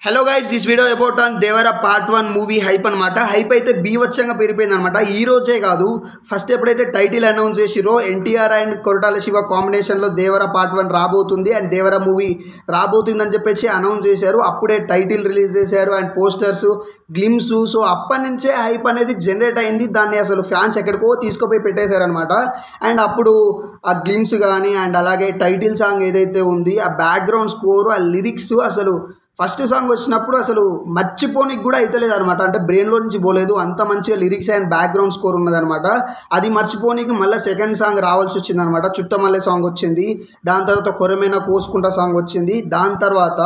hello guys this video about on Devara part one movie hype అనమాట hype అయితే బీవచ్చంగా పెరిగిపోయింది అనమాట ఈ రోజే కాదు ఫస్ట్ ఎప్పుడైతే టైటిల్ అనౌన్స్ చేసిరో ఎన్టీఆర్ అండ్ కొరటాల శివ కాంబినేషన్లో దేవర పార్ట్ వన్ రాబోతుంది అండ్ దేవర మూవీ రాబోతుంది అని చెప్పేసి అనౌన్స్ చేశారు అప్పుడే టైటిల్ రిలీజ్ చేశారు అండ్ పోస్టర్స్ గ్లిమ్స్ సో అప్పటి నుంచే హైప్ అనేది జనరేట్ అయింది దాన్ని అసలు ఫ్యాన్స్ ఎక్కడికో తీసుకుపోయి పెట్టేశారనమాట అండ్ అప్పుడు ఆ గ్లిమ్స్ కానీ అండ్ అలాగే టైటిల్ సాంగ్ ఏదైతే ఉంది ఆ బ్యాక్గ్రౌండ్ స్కోరు ఆ లిరిక్స్ అసలు ఫస్ట్ సాంగ్ వచ్చినప్పుడు అసలు మర్చిపోనికి కూడా అవుతలేదు అనమాట అంటే బ్రెయిన్లో నుంచి పోలేదు అంత మంచిగా లిరిక్స్ అండ్ బ్యాక్గ్రౌండ్ స్కోర్ ఉన్నదనమాట అది మర్చిపోనికి మళ్ళీ సెకండ్ సాంగ్ రావాల్సి వచ్చింది అనమాట చుట్టమల్లె సాంగ్ వచ్చింది దాని తర్వాత కొరమైన కోసుకుంటా సాంగ్ వచ్చింది దాని తర్వాత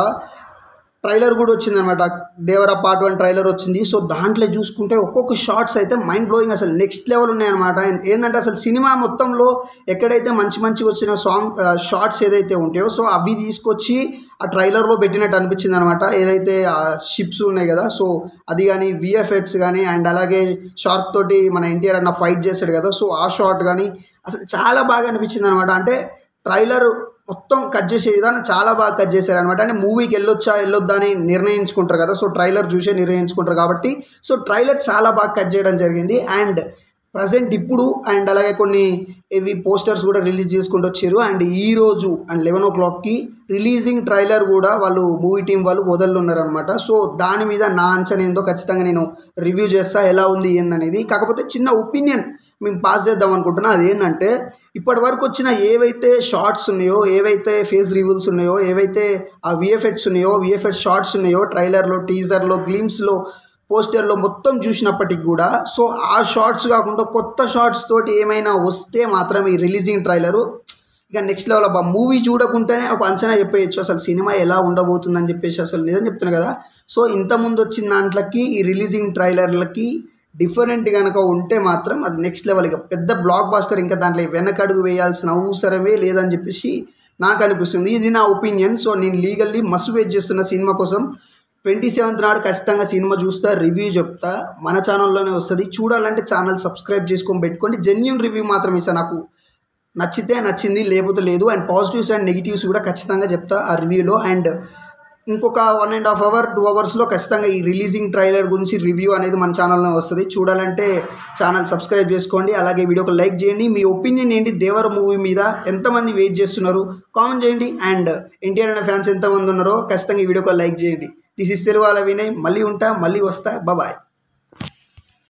ట్రైలర్ కూడా వచ్చింది అనమాట దేవరా పార్ట్ వన్ ట్రైలర్ వచ్చింది సో దాంట్లో చూసుకుంటే ఒక్కొక్క షార్ట్స్ అయితే మైండ్ బ్లోయింగ్ అసలు నెక్స్ట్ లెవెల్ ఉన్నాయన్నమాట ఏంటంటే అసలు సినిమా మొత్తంలో ఎక్కడైతే మంచి మంచి వచ్చిన సాంగ్ షార్ట్స్ ఏదైతే ఉంటాయో సో అవి తీసుకొచ్చి ఆ ట్రైలర్లో పెట్టినట్టు అనిపించింది అనమాట ఏదైతే ఆ షిప్స్ ఉన్నాయి కదా సో అది కానీ విఎఫ్ఎక్స్ కానీ అండ్ అలాగే షార్క్ తోటి మన ఎన్టీఆర్ అన్న ఫైట్ చేస్తాడు కదా సో ఆ షార్ట్ కానీ అసలు చాలా బాగా అనిపించింది అనమాట అంటే ట్రైలర్ మొత్తం కట్ చేసే విధానం చాలా బాగా కట్ చేశారు అనమాట అంటే మూవీకి వెళ్ళొచ్చా వెళ్ళొద్దా అని నిర్ణయించుకుంటారు కదా సో ట్రైలర్ చూసే నిర్ణయించుకుంటారు కాబట్టి సో ట్రైలర్ చాలా బాగా కట్ చేయడం జరిగింది అండ్ ప్రజెంట్ ఇప్పుడు అండ్ అలాగే కొన్ని ఇవి పోస్టర్స్ కూడా రిలీజ్ చేసుకుంటూ వచ్చారు అండ్ ఈ రోజు అండ్ లెవెన్ ఓ క్లాక్కి రిలీజింగ్ ట్రైలర్ కూడా వాళ్ళు మూవీ టీం వాళ్ళు వదలున్నారనమాట సో దాని మీద నా అంచనా ఏందో ఖచ్చితంగా నేను రివ్యూ చేస్తా ఎలా ఉంది ఏందనేది కాకపోతే చిన్న ఒపీనియన్ మేము పాస్ చేద్దాం అనుకుంటున్నా అదేంటంటే ఇప్పటి వరకు వచ్చిన ఏవైతే షార్ట్స్ ఉన్నాయో ఏవైతే ఫేస్ రివ్యూల్స్ ఉన్నాయో ఏవైతే ఆ విఎఫ్ఎక్స్ ఉన్నాయో విఎఫ్ఎక్స్ షార్ట్స్ ఉన్నాయో ట్రైలర్లో టీజర్లో గ్లిమ్స్లో పోస్టర్లో మొత్తం చూసినప్పటికి కూడా సో ఆ షార్ట్స్ కాకుండా కొత్త షార్ట్స్ తోటి ఏమైనా వస్తే మాత్రం ఈ రిలీజింగ్ ట్రైలరు ఇక నెక్స్ట్ లెవెల్ అబ్బా మూవీ చూడకుంటేనే ఒక అంచనా చెప్పేయచ్చు అసలు సినిమా ఎలా ఉండబోతుందని చెప్పేసి అసలు నిజం చెప్తున్నా కదా సో ఇంతకుముందు వచ్చిన దాంట్లకి ఈ రిలీజింగ్ ట్రైలర్లకి డిఫరెంట్ కనుక ఉంటే మాత్రం అది నెక్స్ట్ లెవెల్ ఇక పెద్ద బ్లాక్ బాస్టర్ ఇంకా దాంట్లో వెనకడుగు వేయాల్సిన అవసరమే లేదని చెప్పేసి నాకు అనిపిస్తుంది ఇది నా ఒపీనియన్ సో నేను లీగల్లీ మస్తు వెయిట్ చేస్తున్న సినిమా కోసం ట్వంటీ సెవెంత్ నాడు ఖచ్చితంగా సినిమా చూస్తా రివ్యూ చెప్తా మన ఛానల్లోనే వస్తుంది చూడాలంటే ఛానల్ సబ్స్క్రైబ్ చేసుకొని పెట్టుకోండి జెన్యున్ రివ్యూ మాత్రం ఇస్తా నాకు నచ్చితే నచ్చింది లేకపోతే లేదు అండ్ పాజిటివ్స్ అండ్ నెగిటివ్స్ కూడా ఖచ్చితంగా చెప్తా ఆ రివ్యూలో అండ్ ఇంకొక one and half hour two అవర్స్లో ఖచ్చితంగా ఈ రిలీజింగ్ ట్రైలర్ గురించి రివ్యూ అనేది మన ఛానల్లో వస్తుంది చూడాలంటే ఛానల్ సబ్స్క్రైబ్ చేసుకోండి అలాగే వీడియోకి లైక్ చేయండి మీ ఒపీనియన్ ఏంటి దేవర మూవీ మీద ఎంతమంది వెయిట్ చేస్తున్నారు కామెంట్ చేయండి అండ్ ఎన్టీఆర్ అనే ఫ్యాన్స్ ఎంతమంది ఉన్నారో ఖచ్చితంగా ఈ వీడియోకి లైక్ చేయండి దిస్ ఇస్ తెలుగు వినయ్ మళ్ళీ ఉంటా మళ్ళీ వస్తా బాయ్